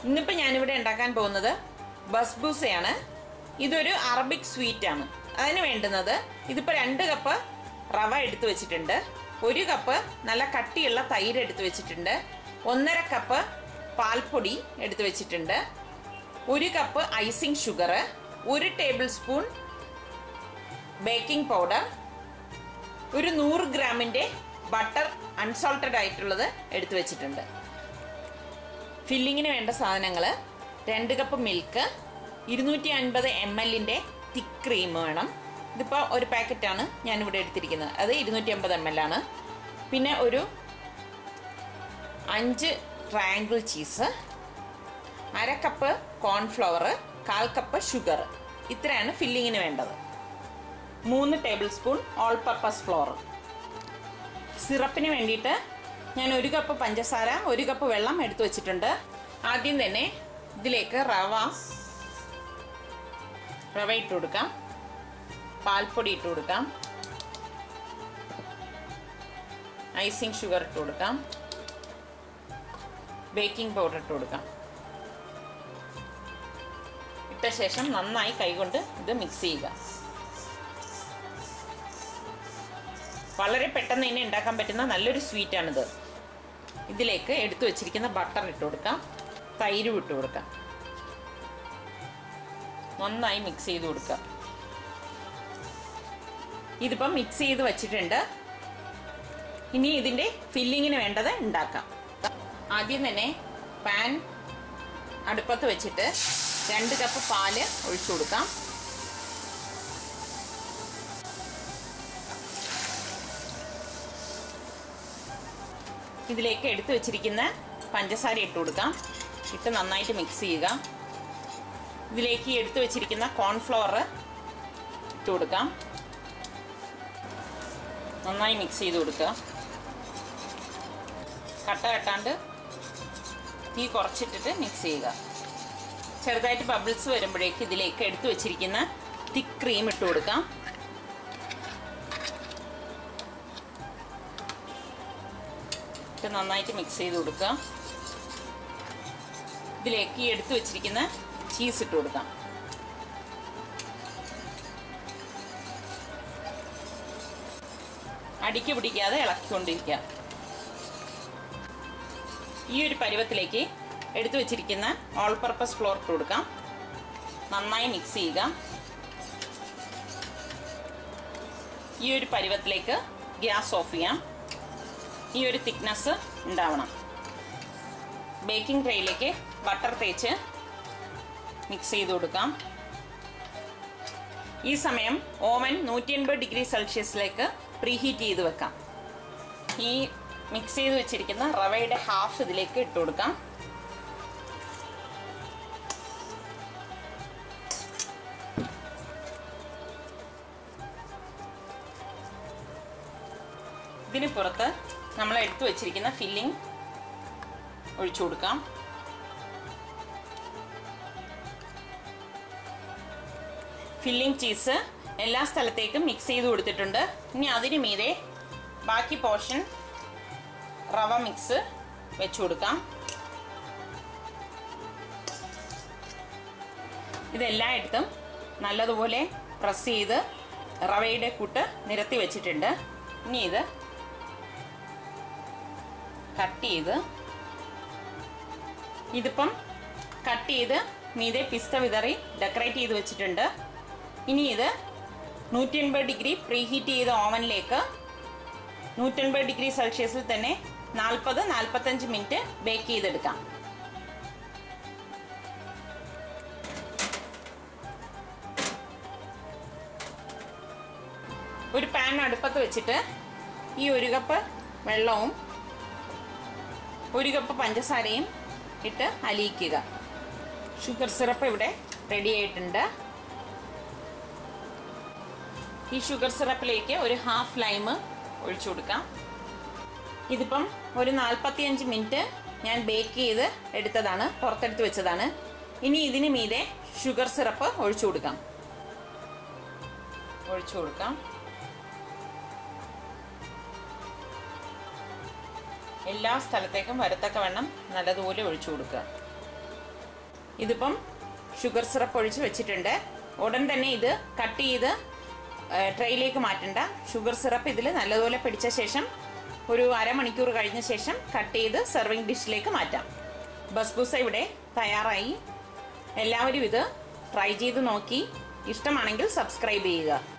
ഇന്നിപ്പോൾ ഞാനിവിടെ ഉണ്ടാക്കാൻ പോകുന്നത് ബസ്ബൂസയാണ് ഇതൊരു അറബിക് സ്വീറ്റ് ആണ് അതിന് വേണ്ടുന്നത് ഇതിപ്പോൾ രണ്ട് കപ്പ് റവ എടുത്തു വെച്ചിട്ടുണ്ട് ഒരു കപ്പ് നല്ല കട്ടിയുള്ള തൈര് എടുത്തു വെച്ചിട്ടുണ്ട് ഒന്നര കപ്പ് പാൽപ്പൊടി എടുത്തു വെച്ചിട്ടുണ്ട് ഒരു കപ്പ് ഐസിങ് ഷുഗർ ഒരു ടേബിൾ സ്പൂൺ ബേക്കിംഗ് പൗഡർ ഒരു നൂറ് ഗ്രാമിൻ്റെ ബട്ടർ അൺസോൾട്ടഡ് ആയിട്ടുള്ളത് എടുത്തു വെച്ചിട്ടുണ്ട് ഫില്ലിങ്ങിന് വേണ്ട സാധനങ്ങൾ രണ്ട് കപ്പ് മിൽക്ക് ഇരുന്നൂറ്റി അൻപത് എം എല്ലിൻ്റെ തിക്ക് ക്രീം വേണം ഇതിപ്പോൾ ഒരു പാക്കറ്റാണ് ഞാനിവിടെ എടുത്തിരിക്കുന്നത് അത് ഇരുന്നൂറ്റി അമ്പത് എം എൽ ആണ് പിന്നെ ഒരു അഞ്ച് ട്രയാങ്കിൾ ചീസ് അര കപ്പ് കോൺഫ്ലവർ കാൽ കപ്പ് ഷുഗർ ഇത്രയാണ് ഫില്ലിങ്ങിന് വേണ്ടത് മൂന്ന് tablespoon all purpose flour സിറപ്പിന് വേണ്ടിയിട്ട് ഞാൻ ഒരു കപ്പ് പഞ്ചസാര ഒരു കപ്പ് വെള്ളം എടുത്തു വെച്ചിട്ടുണ്ട് ആദ്യം തന്നെ ഇതിലേക്ക് റവ റവ ഇട്ട് കൊടുക്കാം പാൽപ്പൊടി ഇട്ട് കൊടുക്കാം ഐസിങ് ഷുഗർ ഇട്ട് കൊടുക്കാം ബേക്കിംഗ് പൗഡർ ഇട്ട് കൊടുക്കാം ഇട്ട ശേഷം നന്നായി കൈകൊണ്ട് ഇത് മിക്സ് ചെയ്യുക വളരെ പെട്ടെന്ന് തന്നെ ഉണ്ടാക്കാൻ പറ്റുന്ന നല്ലൊരു സ്വീറ്റാണിത് ഇതിലേക്ക് എടുത്തു വെച്ചിരിക്കുന്ന ബട്ടർ ഇട്ട് കൊടുക്കാം തൈര് ഇട്ട് കൊടുക്കാം നന്നായി മിക്സ് ചെയ്ത് കൊടുക്കുക ഇതിപ്പം മിക്സ് ചെയ്ത് വെച്ചിട്ടുണ്ട് ഇനി ഇതിൻ്റെ ഫില്ലിങ്ങിന് വേണ്ടത് ഉണ്ടാക്കാം ആദ്യം തന്നെ പാൻ അടുപ്പത്ത് വെച്ചിട്ട് രണ്ട് കപ്പ് പാല് ഒഴിച്ചു കൊടുക്കാം ഇതിലേക്ക് എടുത്തു വെച്ചിരിക്കുന്ന പഞ്ചസാര ഇട്ട് കൊടുക്കാം ഇട്ട് നന്നായിട്ട് മിക്സ് ചെയ്യുക ഇതിലേക്ക് എടുത്തു വെച്ചിരിക്കുന്ന കോൺഫ്ലവർ ഇട്ട് കൊടുക്കാം നന്നായി മിക്സ് ചെയ്ത് കൊടുക്കുക കട്ട കട്ടാണ്ട് തീ കുറച്ചിട്ടിട്ട് മിക്സ് ചെയ്യുക ചെറുതായിട്ട് ബബിൾസ് വരുമ്പോഴേക്ക് ഇതിലേക്ക് എടുത്തു വെച്ചിരിക്കുന്ന തിക്ക് ക്രീം ഇട്ട് കൊടുക്കാം ഇട്ട് നന്നായിട്ട് മിക്സ് ചെയ്ത് കൊടുക്കുക ഇതിലേക്ക് ഈ എടുത്തു വെച്ചിരിക്കുന്ന ചീസ് ഇട്ട് കൊടുക്കാം അടിക്ക് പിടിക്കാതെ ഇളക്കിക്കൊണ്ടിരിക്കുക ഈ ഒരു പരുവത്തിലേക്ക് എടുത്തു വെച്ചിരിക്കുന്ന ഓൾ പർപ്പസ് ഫ്ലോർ ഇട്ട് കൊടുക്കാം നന്നായി മിക്സ് ചെയ്യുക ഈ ഒരു പരുവത്തിലേക്ക് ഗ്യാസ് ഓഫ് ചെയ്യാം ഈ ഒരു തിക്നെസ് ഉണ്ടാവണം ബേക്കിംഗ് ട്രേയിലേക്ക് ബട്ടർ തേച്ച് മിക്സ് ചെയ്ത് കൊടുക്കാം ഈ സമയം ഓവൻ നൂറ്റി എൺപത് ഡിഗ്രി സെൽഷ്യസിലേക്ക് പ്രീഹീറ്റ് ചെയ്ത് വെക്കാം ഈ മിക്സ് ചെയ്ത് വെച്ചിരിക്കുന്ന റവയുടെ ഹാഫ് ഇതിലേക്ക് ഇട്ട് കൊടുക്കാം ഇതിന് പുറത്ത് നമ്മൾ എടുത്തു വെച്ചിരിക്കുന്ന ഫില്ലിംഗ് ഒഴിച്ചു കൊടുക്കാം ഫില്ലിംഗ് ചീസ് എല്ലാ സ്ഥലത്തേക്കും മിക്സ് ചെയ്ത് കൊടുത്തിട്ടുണ്ട് ഇനി അതിന് മീതെ ബാക്കി പോർഷൻ റവ മിക്സ് വെച്ചു കൊടുക്കാം ഇതെല്ലായിടത്തും നല്ലതുപോലെ പ്രസ് ചെയ്ത് റവയുടെ കൂട്ട് നിരത്തി വെച്ചിട്ടുണ്ട് ഇനി ഇത് കട്ട് ചെയ്ത് ഇതിപ്പം കട്ട് ചെയ്ത് മീതെ പിസ്ത വിതറി ഡെക്കറേറ്റ് ചെയ്ത് വെച്ചിട്ടുണ്ട് ഇനി ഇത് നൂറ്റി എൺപത് ഡിഗ്രി പ്രീ ഹീറ്റ് ചെയ്ത ഓവനിലേക്ക് നൂറ്റൻപത് ഡിഗ്രി സെൽഷ്യസിൽ തന്നെ നാൽപ്പത് നാൽപ്പത്തഞ്ച് മിനിറ്റ് ബേക്ക് ചെയ്തെടുക്കാം ഒരു പാൻ അടുപ്പത്ത് വെച്ചിട്ട് ഈ ഒരു കപ്പ് വെള്ളവും ഒരു കപ്പ് പഞ്ചസാരയും ഇട്ട് അലിയിക്കുക ഷുഗർ സിറപ്പ് ഇവിടെ റെഡി ആയിട്ടുണ്ട് ഈ ഷുഗർ സിറപ്പിലേക്ക് ഒരു ഹാഫ് ലൈം ഒഴിച്ചു കൊടുക്കാം ഇതിപ്പം ഒരു നാൽപ്പത്തിയഞ്ച് മിനിറ്റ് ഞാൻ ബേക്ക് ചെയ്ത് എടുത്തതാണ് പുറത്തെടുത്ത് വെച്ചതാണ് ഇനി ഇതിന് മീതെ ഷുഗർ സിറപ്പ് ഒഴിച്ചു കൊടുക്കാം ഒഴിച്ചു കൊടുക്കാം എല്ലാ സ്ഥലത്തേക്കും വരത്തക്ക വണ്ണം നല്ലതുപോലെ ഒഴിച്ചു കൊടുക്കുക ഇതിപ്പം ഷുഗർ സിറപ്പ് ഒഴിച്ച് വെച്ചിട്ടുണ്ട് ഉടൻ തന്നെ ഇത് കട്ട് ചെയ്ത് ട്രെയിലേക്ക് മാറ്റണ്ട ഷുഗർ സിറപ്പ് ഇതിൽ നല്ലതുപോലെ പിടിച്ച ശേഷം ഒരു അരമണിക്കൂർ കഴിഞ്ഞ ശേഷം കട്ട് ചെയ്ത് സെർവിങ് ഡിഷിലേക്ക് മാറ്റാം ബസ്ബൂസ ഇവിടെ തയ്യാറായി എല്ലാവരും ഇത് ട്രൈ ചെയ്ത് നോക്കി ഇഷ്ടമാണെങ്കിൽ സബ്സ്ക്രൈബ് ചെയ്യുക